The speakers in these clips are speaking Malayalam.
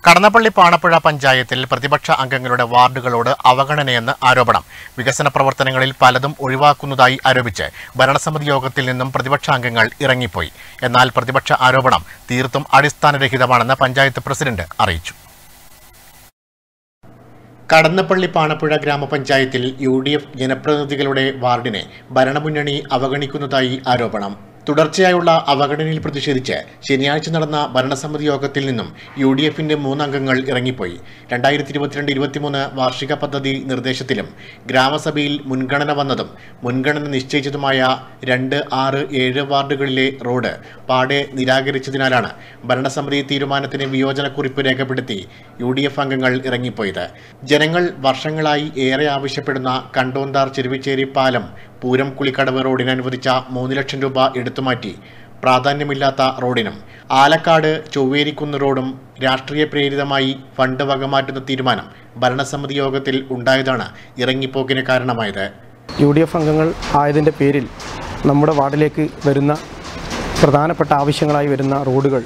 കടന്നപ്പള്ളി പാണപ്പുഴ പഞ്ചായത്തിൽ പ്രതിപക്ഷ അംഗങ്ങളുടെ വാർഡുകളോട് അവഗണനയെന്ന് ആരോപണം വികസന പ്രവർത്തനങ്ങളിൽ പലതും ഒഴിവാക്കുന്നതായി ആരോപിച്ച് ഭരണസമിതി യോഗത്തിൽ നിന്നും പ്രതിപക്ഷ അംഗങ്ങൾ ഇറങ്ങിപ്പോയി എന്നാൽ പ്രതിപക്ഷ ആരോപണം തീർത്തും അടിസ്ഥാനരഹിതമാണെന്ന് പഞ്ചായത്ത് പ്രസിഡന്റ് അറിയിച്ചു കടന്നപ്പള്ളി പാണപ്പുഴ ഗ്രാമപഞ്ചായത്തിൽ യു ഡി എഫ് ജനപ്രതിനിധികളുടെ വാർഡിനെ ഭരണമുന്നണി അവഗണിക്കുന്നതായി ആരോപണം തുടർച്ചയായുള്ള അവഗണനയിൽ പ്രതിഷേധിച്ച് ശനിയാഴ്ച നടന്ന ഭരണസമിതി യോഗത്തിൽ നിന്നും യു ഡി എഫിന്റെ മൂന്നംഗങ്ങൾ ഇറങ്ങിപ്പോയി രണ്ടായിരത്തി ഇരുപത്തിരണ്ട് ഇരുപത്തിമൂന്ന് വാർഷിക പദ്ധതി നിർദ്ദേശത്തിലും ഗ്രാമസഭയിൽ മുൻഗണന വന്നതും മുൻഗണന നിശ്ചയിച്ചതുമായ രണ്ട് ആറ് ഏഴ് വാർഡുകളിലെ റോഡ് പാടെ നിരാകരിച്ചതിനാലാണ് ഭരണസമിതി തീരുമാനത്തിന് വിയോജനക്കുറിപ്പ് രേഖപ്പെടുത്തി യു ഡി എഫ് അംഗങ്ങൾ ഇറങ്ങിപ്പോയത് ജനങ്ങൾ വർഷങ്ങളായി ഏറെ ആവശ്യപ്പെടുന്ന കണ്ടോന്താർ ചെരുവിച്ചേരി പാലം പൂരം കുളിക്കടവ് റോഡിന് അനുവദിച്ച മൂന്ന് ലക്ഷം രൂപ എടുത്തുമാറ്റി പ്രാധാന്യമില്ലാത്ത റോഡിനും ആലക്കാട് ചൊവ്വേരിക്കുന്ന് റോഡും രാഷ്ട്രീയ പ്രേരിതമായി ഫണ്ട് വകമാറ്റുന്ന തീരുമാനം ഭരണസമിതി യോഗത്തിൽ ഉണ്ടായതാണ് ഇറങ്ങിപ്പോക്കിന് കാരണമായത് യു ഡി എഫ് അംഗങ്ങൾ ആയതിൻ്റെ പേരിൽ നമ്മുടെ വാർഡിലേക്ക് വരുന്ന പ്രധാനപ്പെട്ട ആവശ്യങ്ങളായി വരുന്ന റോഡുകൾ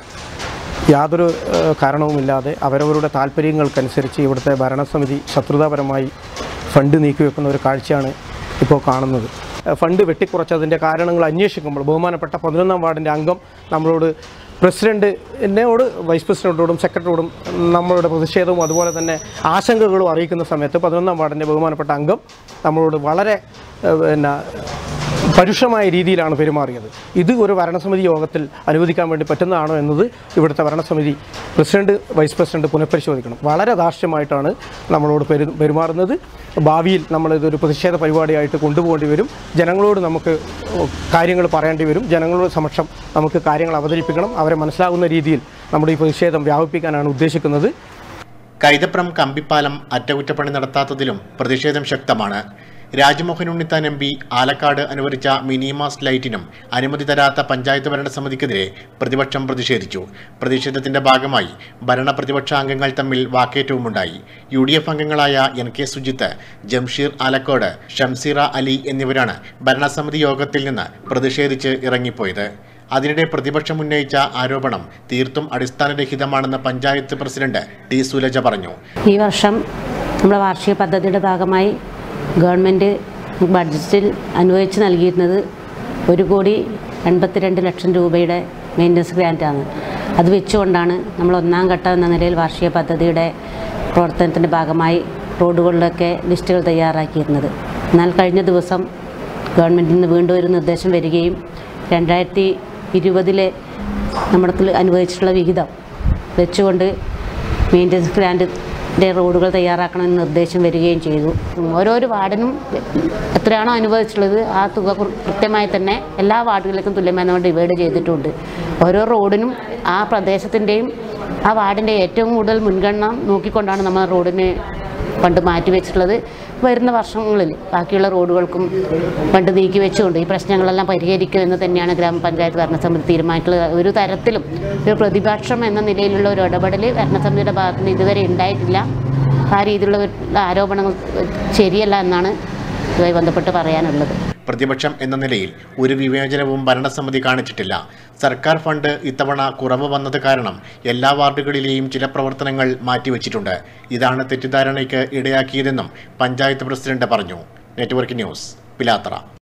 യാതൊരു ഏഹ്, കാരണവുമില്ലാതെ അവരവരുടെ താല്പര്യങ്ങൾക്കനുസരിച്ച് ഇവിടുത്തെ ഭരണസമിതി ശത്രുതാപരമായി ഫണ്ട് നീക്കിവെക്കുന്ന ഒരു കാഴ്ചയാണ് ഇപ്പോൾ കാണുന്നത് ഏഹ്, ഫണ്ട് വെട്ടിക്കുറച്ചതിൻ്റെ കാരണങ്ങൾ അന്വേഷിക്കുമ്പോൾ ബഹുമാനപ്പെട്ട പതിനൊന്നാം വാർഡിൻ്റെ അംഗം നമ്മളോട് പ്രസിഡന്റ് എന്നോട് വൈസ് പ്രസിഡന്റോടും സെക്രട്ടറിയോടും നമ്മളുടെ പ്രതിഷേധവും അതുപോലെ തന്നെ ആശങ്കകളും അറിയിക്കുന്ന സമയത്ത് പതിനൊന്നാം വാർഡിൻ്റെ ബഹുമാനപ്പെട്ട അംഗം നമ്മളോട് വളരെ ഏഹ്, പിന്നെ പരുഷമായ രീതിയിലാണ് പെരുമാറിയത് ഇത് ഒരു ഭരണസമിതി യോഗത്തിൽ അനുവദിക്കാൻ വേണ്ടി പറ്റുന്നതാണോ എന്നത് ഇവിടുത്തെ ഭരണസമിതി പ്രസിഡന്റ് വൈസ് പ്രസിഡന്റ് പുനഃപരിശോധിക്കണം വളരെ ധാർഷ്ട്യമായിട്ടാണ് നമ്മളോട് പെരു പെരുമാറുന്നത് ഭാവിയിൽ നമ്മളിതൊരു പ്രതിഷേധ പരിപാടിയായിട്ട് കൊണ്ടുപോകേണ്ടി വരും ജനങ്ങളോട് നമുക്ക് കാര്യങ്ങൾ പറയേണ്ടി വരും ജനങ്ങളുടെ സമക്ഷം നമുക്ക് കാര്യങ്ങൾ അവതരിപ്പിക്കണം അവരെ മനസ്സിലാകുന്ന രീതിയിൽ നമ്മുടെ ഈ പ്രതിഷേധം വ്യാപിപ്പിക്കാനാണ് ഉദ്ദേശിക്കുന്നത് കൈതപ്രം കമ്പിപ്പാലം അറ്റകുറ്റപ്പണി നടത്താത്തതിലും പ്രതിഷേധം ശക്തമാണ് രാജ്മോഹൻ ഉണ്ണിത്താൻ എം പി ആലക്കാട് അനുവദിച്ച മിനിമാസ് ലൈറ്റിനും അനുമതി തരാത്ത പഞ്ചായത്ത് ഭരണസമിതിക്കെതിരെ പ്രതിപക്ഷം പ്രതിഷേധിച്ചു പ്രതിഷേധത്തിന്റെ ഭാഗമായി ഭരണ പ്രതിപക്ഷ അംഗങ്ങൾ തമ്മിൽ വാക്കേറ്റവുമുണ്ടായി യു ഡി എഫ് അംഗങ്ങളായ എൻ കെ സുജിത്ത് ജംഷീർ ആലക്കോട് ഷംസീറ അലി എന്നിവരാണ് ഭരണസമിതി യോഗത്തിൽ നിന്ന് പ്രതിഷേധിച്ച് ഇറങ്ങിപ്പോയത് അതിനിടെ പ്രതിപക്ഷം ഉന്നയിച്ച ആരോപണം തീർത്തും അടിസ്ഥാനരഹിതമാണെന്ന് പഞ്ചായത്ത് പ്രസിഡന്റ് ടി സുലജ പറഞ്ഞു ഈ വർഷം നമ്മുടെ വാർഷിക പദ്ധതിയുടെ ഭാഗമായി ഗവൺമെൻറ് ബഡ്ജറ്റിൽ അനുവദിച്ച് നൽകിയിരുന്നത് ഒരു കോടി എൺപത്തിരണ്ട് ലക്ഷം രൂപയുടെ മെയിൻ്റനൻസ് ഗ്രാൻറ്റാണ് അത് വെച്ചുകൊണ്ടാണ് നമ്മൾ ഒന്നാം ഘട്ടം എന്ന നിലയിൽ വാർഷിക പദ്ധതിയുടെ പ്രവർത്തനത്തിൻ്റെ ഭാഗമായി റോഡുകളിലൊക്കെ ലിസ്റ്റുകൾ തയ്യാറാക്കിയിരുന്നത് എന്നാൽ കഴിഞ്ഞ ദിവസം ഗവൺമെൻറ്റിൽ നിന്ന് വീണ്ടും ഒരു നിർദ്ദേശം വരികയും രണ്ടായിരത്തി ഇരുപതിലെ നമ്മുടെ അനുവദിച്ചിട്ടുള്ള വിഹിതം വെച്ചുകൊണ്ട് മെയിൻ്റനൻസ് ഗ്രാൻഡിൻ്റെ റോഡുകൾ തയ്യാറാക്കണമെന്ന് നിർദ്ദേശം വരികയും ചെയ്തു ഓരോരോ വാർഡിനും എത്രയാണോ അനുവദിച്ചിട്ടുള്ളത് ആ തുക കൃ- കൃത്യമായി തന്നെ എല്ലാ വാർഡുകളിലേക്കും തുല്യമായി നമ്മൾ ഡിവൈഡ് ചെയ്തിട്ടുണ്ട് ഓരോ റോഡിനും ആ പ്രദേശത്തിൻ്റെയും ആ വാർഡിൻ്റെ ഏറ്റവും കൂടുതൽ മുൻഗണന നോക്കിക്കൊണ്ടാണ് നമ്മൾ റോഡിന് ഫണ്ട് മാറ്റി വെച്ചിട്ടുള്ളത് വരുന്ന വർഷങ്ങളിൽ ബാക്കിയുള്ള റോഡുകൾക്കും ഫണ്ട് നീക്കി വെച്ചുകൊണ്ട് ഈ പ്രശ്നങ്ങളെല്ലാം പരിഹരിക്കുമെന്ന് തന്നെയാണ് ഗ്രാമപഞ്ചായത്ത് ഭരണസമിതി തീരുമാനിച്ചിട്ടുള്ളത് ഒരു തരത്തിലും ഒരു പ്രതിപക്ഷം എന്ന നിലയിലുള്ള ഒരു ഇടപെടൽ ഭരണസമിതിയുടെ ഭാഗത്ത് നിന്ന് ഇതുവരെ ഉണ്ടായിട്ടില്ല ആ രീതിയിലുള്ള ഒരു ആരോപണങ്ങൾ ശരിയല്ല എന്നാണ് ഇതുമായി ബന്ധപ്പെട്ട് പറയാനുള്ളത് പ്രതിപക്ഷം എന്ന നിലയിൽ ഒരു വിവേചനവും ഭരണസമിതി കാണിച്ചിട്ടില്ല സർക്കാർ ഫണ്ട് ഇത്തവണ കുറവ് വന്നത് കാരണം എല്ലാ വാർഡുകളിലെയും ചില പ്രവർത്തനങ്ങൾ മാറ്റിവെച്ചിട്ടുണ്ട് ഇതാണ് തെറ്റിദ്ധാരണയ്ക്ക് ഇടയാക്കിയതെന്നും പഞ്ചായത്ത് പ്രസിഡന്റ് പറഞ്ഞു നെറ്റ്വർക്ക് ന്യൂസ് പിലാത്തറ